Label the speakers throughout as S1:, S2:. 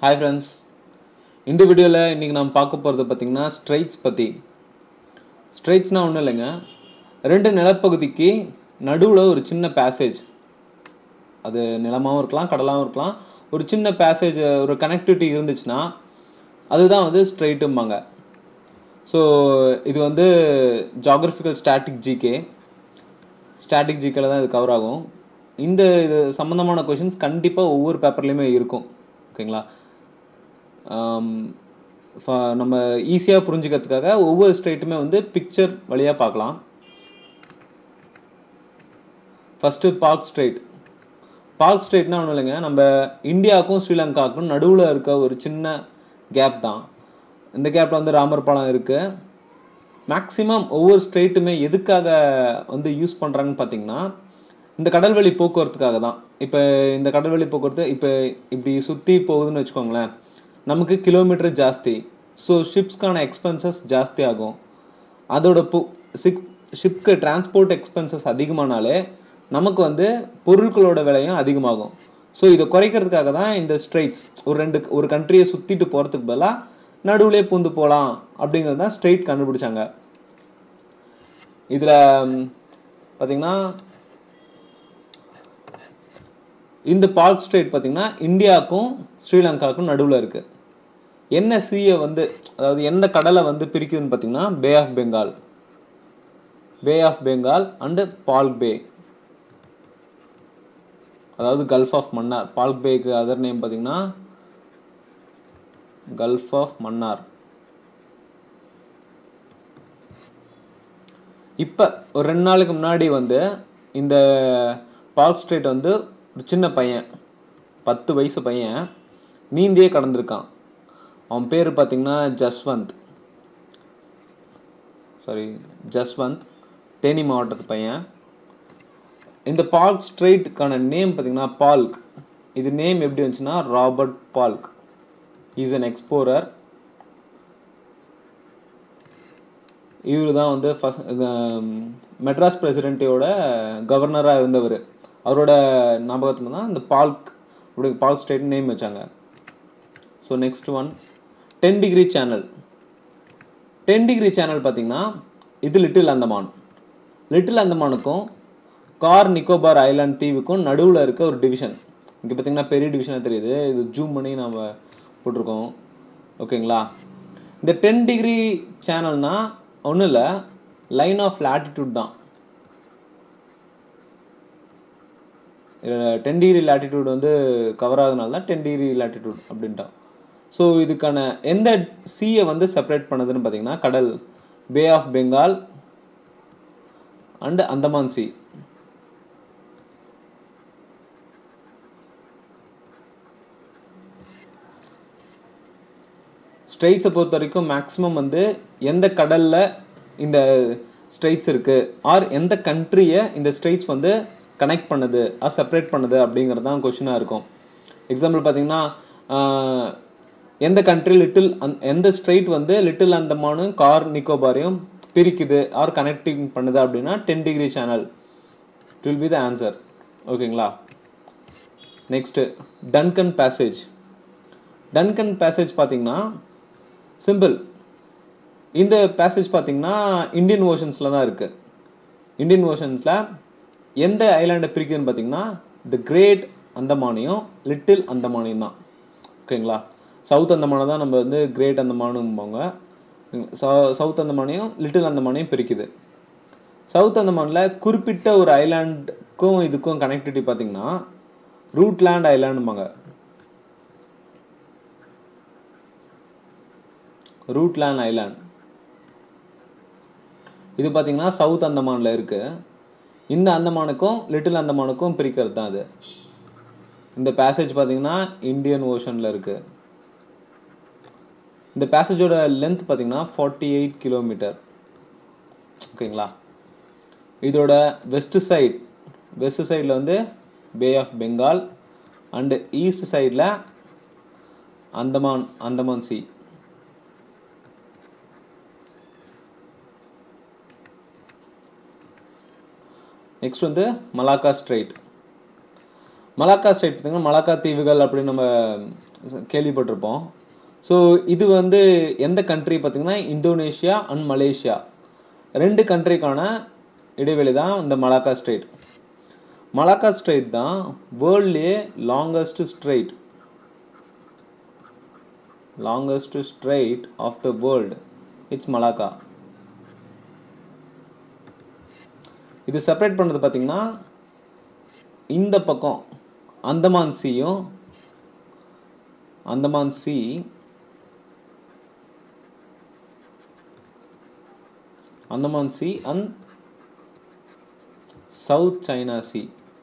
S1: hi friends இந்த வீடியோவில் இன்றைக்கி நம்ம பார்க்க போகிறது பார்த்திங்கன்னா ஸ்ட்ரைட்ஸ் பற்றி ஸ்ட்ரைட்ஸ்னால் ஒன்றும் இல்லைங்க ரெண்டு நிலப்பகுதிக்கு நடுவில் ஒரு சின்ன பேசேஜ் அது நிலமாகவும் இருக்கலாம் கடலாகவும் இருக்கலாம் ஒரு சின்ன பேசேஜ் ஒரு கனெக்டிவிட்டி இருந்துச்சுன்னா அதுதான் வந்து ஸ்ட்ரைட்டும்பாங்க ஸோ இது வந்து ஜாகிரபிக்கல் ஸ்டாட்டிக் ஜிகே ஸ்டாட்டிக் ஜிகேல தான் இது கவர் ஆகும் இந்த இது சம்மந்தமான கொஷின்ஸ் கண்டிப்பாக ஒவ்வொரு பேப்பர்லேயுமே இருக்கும் ஓகேங்களா ஆம், ஃப- நம்ம ஈஸியாக புரிஞ்சுக்கிறதுக்காக ஒவ்வொரு ஸ்ட்ரைட்டுமே வந்து பிக்சர் வழியாக பார்க்கலாம் ஃபஸ்ட்டு பார்க் ஸ்ட்ரைட் பார்க் ஸ்ட்ரைட்னா ஒன்றும் இல்லைங்க நம்ம இந்தியாவுக்கும் ஸ்ரீலங்காவுக்கும் நடுவில் இருக்க ஒரு சின்ன கேப் தான் இந்த கேப்பில் வந்து ராமர் பாலம் இருக்குது மேக்ஸிமம் ஒவ்வொரு ஸ்ட்ரெயிட்டுமே எதுக்காக வந்து யூஸ் பண்ணுறாங்கன்னு பார்த்தீங்கன்னா இந்த கடல்வழி போக்குவரத்துக்காக தான் இப்போ இந்த கடல்வழி போக்குவரத்து இப்போ இப்படி சுற்றி போகுதுன்னு வச்சுக்கோங்களேன் நமக்கு கிலோமீட்டர் ஜாஸ்தி ஸோ ஷிப்ஸ்க்கான எக்ஸ்பென்சஸ் ஜாஸ்தி ஆகும் அதோட பு சிப் ஷிப்க்கு டிரான்ஸ்போர்ட் எக்ஸ்பென்சஸ் அதிகமானாலே நமக்கு வந்து பொருட்களோட விலையும் அதிகமாகும் ஸோ இதை குறைக்கிறதுக்காக தான் இந்த ஸ்ட்ரெயிட்ஸ் ஒரு ரெண்டு ஒரு கண்ட்ரியை சுற்றிட்டு போகிறதுக்கு பதிலாக நடுவுலே பூந்து போகலாம் அப்படிங்கிறது தான் ஸ்ட்ரெயிட் கண்டுபிடிச்சாங்க இதில் பார்த்தீங்கன்னா இந்த பார்க் ஸ்ட்ரெயிட் பார்த்தீங்கன்னா இந்தியாவுக்கும் ஸ்ரீலங்காவுக்கும் நடுவில் இருக்குது என்ன சீயை வந்து அதாவது எந்த கடலை வந்து பிரிக்குதுன்னு பார்த்தீங்கன்னா Bay of Bengal Bay of Bengal and Palk Bay அதாவது கல்ஃப் ஆஃப் மன்னார் பால்க் பேக்கு அதர் நேம் பார்த்தீங்கன்னா கல்ஃப் ஆஃப் மன்னார் இப்போ ஒரு ரெண்டு நாளுக்கு முன்னாடி வந்து இந்த பார்க் ஸ்ட்ரீட் வந்து ஒரு சின்ன பையன் பத்து வயசு பையன் நீந்தியே கடந்திருக்கான் அவன் பேர் பார்த்தீங்கன்னா ஜஸ்வந்த் சாரி ஜஸ்வந்த் தேனி மாவட்டத்து பையன் இந்த பார்க் ஸ்ட்ரெயிட்டுக்கான நேம் பார்த்தீங்கன்னா பால்க் இது நேம் எப்படி வந்துச்சுன்னா Robert Palk is an explorer இவர் தான் வந்து ஃபஸ்ட் மெட்ராஸ் பிரசிடென்ட்டோட கவர்னராக இருந்தவர் அவரோட ஞாபகத்துல தான் இந்த பால்க் அப்படி பால்க் ஸ்ட்ரெயிட் நேம் வச்சாங்க so next one ten degree channel ten degree channel பார்த்தீங்கன்னா இது லிட்டில் அந்தமான் லிட்டில் அந்தமானுக்கும் கார் நிக்கோபார் ஐலாண்ட் தீவுக்கும் நடுவில் இருக்க ஒரு டிவிஷன் இங்கே பார்த்தீங்கன்னா பெரிய டிவிஷனாக தெரியுது இது ஜூம் பண்ணி நம்ம போட்டிருக்கோம் ஓகேங்களா இந்த டென் டிகிரி சேனல்னா ஒன்றும் இல்லை லைன் ஆஃப் latitude தான் டென் டிகிரி latitude வந்து கவர் ஆகுதுனால தான் டென் டிகிரி latitude அப்படின்ட்டான் ஸோ இதுக்கான எந்த சீயை வந்து செப்பரேட் பண்ணுதுன்னு பார்த்தீங்கன்னா கடல் bay of Bengal and Andaman sea ஸ்ட்ரெயிட்ஸை பொறுத்த வரைக்கும் மேக்ஸிமம் வந்து எந்த கடலில் இந்த ஸ்ட்ரெயிட்ஸ் இருக்குது ஆர் எந்த கண்ட்ரியை இந்த ஸ்ட்ரெயிட்ஸ் வந்து கனெக்ட் பண்ணுது ஆர் செப்பரேட் பண்ணுது அப்படிங்கிறது தான் கொஷினாக இருக்கும் எக்ஸாம்பிள் பார்த்தீங்கன்னா ஆஹ், எந்த கண்ட்ரி லிட்டில் அந் எந்த ஸ்ட்ரெயிட் வந்து லிட்டில் அந்தமானும் கார் நிக்கோபாரையும் பிரிக்குது ஆர் கனெக்டிங் பண்ணுது அப்படின்னா ten degree channel it will be the answer ஓகேங்களா next Duncan passage Duncan passage பார்த்தீங்கன்னா சிம்பிள் இந்த பேசேஜ் பார்த்தீங்கன்னா இந்தியன் ஓஷன்ஸில் தான் இருக்குது இந்தியன் ஓஷன்ஸில் எந்த ஐலாண்டை பிரிக்குதுன்னு பார்த்தீங்கன்னா தி கிரேட் அந்தமானையும் லிட்டில் அந்தமானையும் தான் ஓகேங்களா சவுத் அந்தமானை தான் நம்ம வந்து கிரேட் அந்தமானும்பாங்க சவுத் அந்தமானையும் லிட்டில் அந்தமானையும் பிரிக்குது சவுத் அந்தமானில் குறிப்பிட்ட ஒரு ஐலாண்டுக்கும் இதுக்கும் கனெக்டிவிட்டி பார்த்தீங்கன்னா ரூட்லேண்ட் ஐலாண்டும்பாங்க ரூட்லேண்ட் ஐலாண்ட் இது பார்த்தீங்கன்னா சவுத் அந்தமானில் இருக்கு இந்த அந்தமானுக்கும் லிட்டில் அந்தமானுக்கும் பிரிக்கிறது தான் அது இந்த பேசேஜ் பார்த்தீங்கன்னா இந்தியன் ஓஷனில் இருக்கு இந்த பேசேஜோட லென்த் பார்த்தீங்கன்னா ஃபார்ட்டி எயிட் கிலோமீட்டர் ஓகேங்களா இதோட வெஸ்ட் சைட் வெஸ்ட் சைடில் வந்து bay of Bengal and east சைடில் அந்தமான் அந்தமான் சி நெக்ஸ்ட் வந்து மலாக்கா ஸ்ட்ரைட் மலாக்கா ஸ்ட்ரைட் பார்த்தீங்கன்னா மலாக்கா தீவுகள் அப்படின்னு நம்ம கேள்விப்பட்டிருப்போம் ஸோ இது வந்து எந்த கண்ட்ரி பார்த்தீங்கன்னா இந்தோனேஷியா அண்ட் மலேசியா ரெண்டு கண்ட்ரிக்கான இடைவெளி தான் இந்த மலாக்கா ஸ்ட்ரைட் மலாக்கா ஸ்ட்ரைட் தான் வேர்ல்ட்லேயே longest strait longest strait of the world it's Malacca இது செப்பரேட் பண்ணுறது பார்த்தீங்கன்னா இந்த பக்கம் அந்தமான் சீயும் Andaman sea Andaman sea and south China sea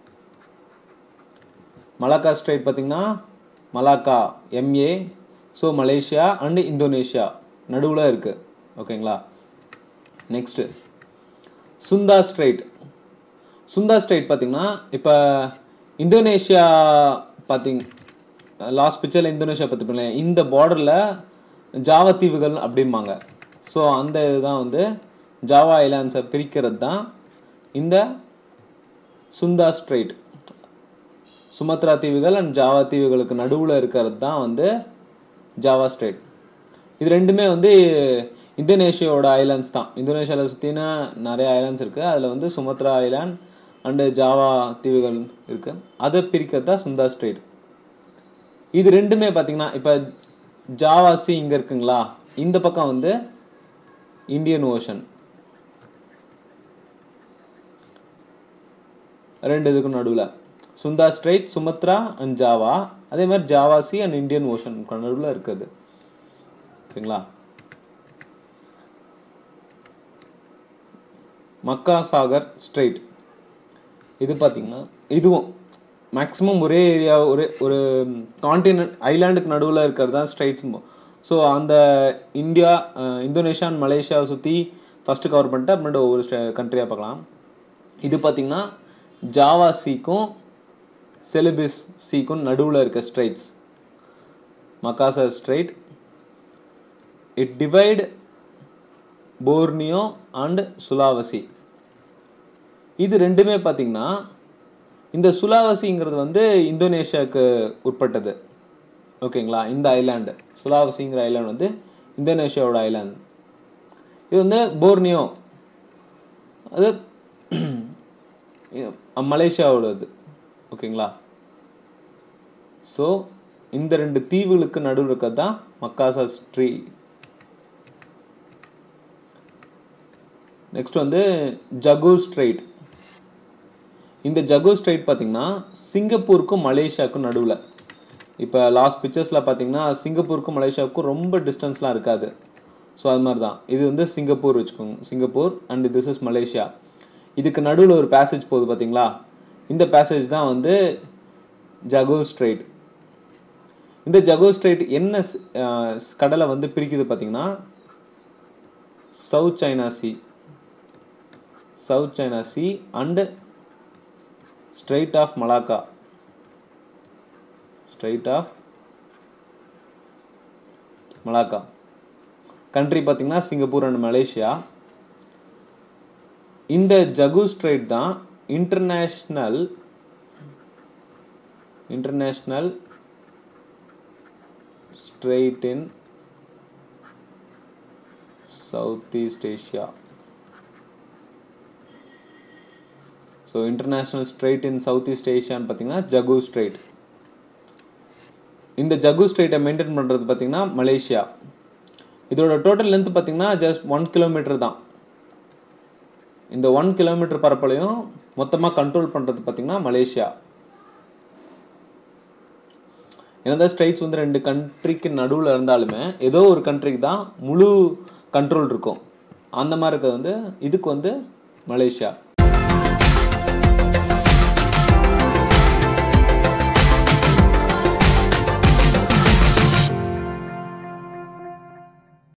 S1: Malacca strait பார்த்தீங்கன்னா Malacca M A so Malaysia and Indonesia நடுவில் இருக்குது ஓகேங்களா next Sunda strait Sunda strait பார்த்தீங்கன்னா இப்போ இந்தோனேஷியா பார்த்தீங்க லாஸ்ட் பிக்சரில் இந்தோனேஷியா பார்த்துப்பீங்களேன் இந்த பார்டரில் ஜாவா தீவுகள் அப்படிம்பாங்க ஸோ அந்த இதுதான் வந்து ஜாவா ஐலாண்ட்ஸை பிரிக்கிறது தான் இந்த சுந்தா ஸ்ட்ரைட் சுமத்ரா தீவுகள் அண்ட் ஜாவா தீவுகளுக்கு நடுவில் இருக்கிறது தான் வந்து ஜாவா ஸ்ட்ரைட் இது ரெண்டுமே வந்து இந்தோனேஷியாவோட ஐலாண்ட்ஸ் தான் இந்தோனேஷியாவில் சுற்றினா நிறைய ஐலாண்ட்ஸ் இருக்குது அதில் வந்து சுமத்ரா ஐலாண்ட் அண்டு ஜாவா தீவுகள் இருக்குது அதை பிரிக்கிறது தான் சுந்தா ஸ்ட்ரைட் இது ரெண்டுமே பார்த்தீங்கன்னா இப்போ ஜாவா சி இங்கே இருக்குங்களா இந்த பக்கம் வந்து இந்தியன் ஓஷன் ரெண்டு இதுக்கும் நடுவில் Sunda strait Sumatra and Java அதே மாதிரி Java sea and Indian ocean நடுவில் இருக்குது ஓகேங்களா மக்கா சாகர் ஸ்ட்ரைட் இது பார்த்தீங்கன்னா இதுவும் மேக்ஸிமம் ஒரே ஏரியா ஒரே ஒரு காண்டினென்ட் ஐலாண்டுக்கு நடுவில் இருக்கிறது தான் ஸ்ட்ரைட்ஸ் ஸோ அந்த இந்தியா அஹ், இந்தோனேஷியா அண்ட் மலேசியாவை சுற்றி ஃபஸ்ட்டு கவர் பண்ணிட்டு அப்புறமேட்டு ஒவ்வொரு கண்ட்ரியாக பார்க்கலாம் இது பார்த்தீங்கன்னா ஜாவா சீக்கும் செலிபிஸ் சீக்கும் நடுவில் இருக்க straits Makassar strait it divide Borneo and Sulawesi இது ரெண்டுமே பார்த்தீங்கன்னா இந்த சுலாவசிங்கிறது வந்து இந்தோனேஷியாவுக்கு உட்பட்டது ஓகேங்களா இந்த ஐலாண்டு சுலாவசிங்கிற ஐலாண்ட் வந்து இந்தோனேஷியாவோட ஐலாண்ட் இது வந்து போர்னியோ அது மலேசியாவோடது ஓகேங்களா ஸோ இந்த ரெண்டு தீவுகளுக்கு நடுவில் இருக்கிறது தான் மக்காசா ஸ்ட்ரீ நெக்ஸ்ட் வந்து ஜகு ஸ்ட்ரைட் இந்த ஜகு ஸ்ட்ரைட் பார்த்தீங்கன்னா சிங்கப்பூருக்கும் மலேசியாவுக்கும் நடுவில் இப்போ லாஸ்ட் பிக்சர்ஸில் பார்த்தீங்கன்னா சிங்கப்பூருக்கும் மலேசியாவுக்கும் ரொம்ப டிஸ்டன்ஸ்லாம் இருக்காது ஸோ அது மாதிரி தான் இது வந்து சிங்கப்பூர் வச்சுக்கோங்க Singapore and this is Malaysia இதுக்கு நடுவில் ஒரு பேசேஜ் போகுது பார்த்தீங்களா இந்த பேசேஜ் தான் வந்து ஜகோ ஸ்ட்ரைட் இந்த ஜகோ ஸ்ட்ரைட் என்ன ஸ்- அஹ் கடலை வந்து பிரிக்குது பார்த்தீங்கன்னா south China sea south China sea and strait of Malacca strait of Malacca country பார்த்தீங்கன்னா சிங்கப்பூர் அண்ட் மலேசியா இந்த ஜகு ஸ்ட்ரைட் தான் international international strait in south east Asia so international strait in south east ஏஷியான்னு பார்த்தீங்கன்னா ஜகு straight இந்த ஜகு ஸ்ட்ரைட்டை maintain பண்ணுறது பார்த்தீங்கன்னா மலேசியா இதோட டோட்டல் லென்த் பார்த்தீங்கன்னா ஜஸ்ட் ஒன் கிலோமீட்டர் தான் இந்த ஒன் கிலோமீட்டர் பரப்பளையும் மொத்தமாக கண்ட்ரோல் பண்ணுறது பார்த்தீங்கன்னா மலேசியா என்னதான் ஸ்ட்ரைட்ஸ் வந்து ரெண்டு கண்ட்ரிக்கு நடுவில் இருந்தாலுமே ஏதோ ஒரு கண்ட்ரிக்கு தான் முழு கண்ட்ரோல் இருக்கும் அந்த மாதிரி இருக்கிறது வந்து இதுக்கு வந்து மலேசியா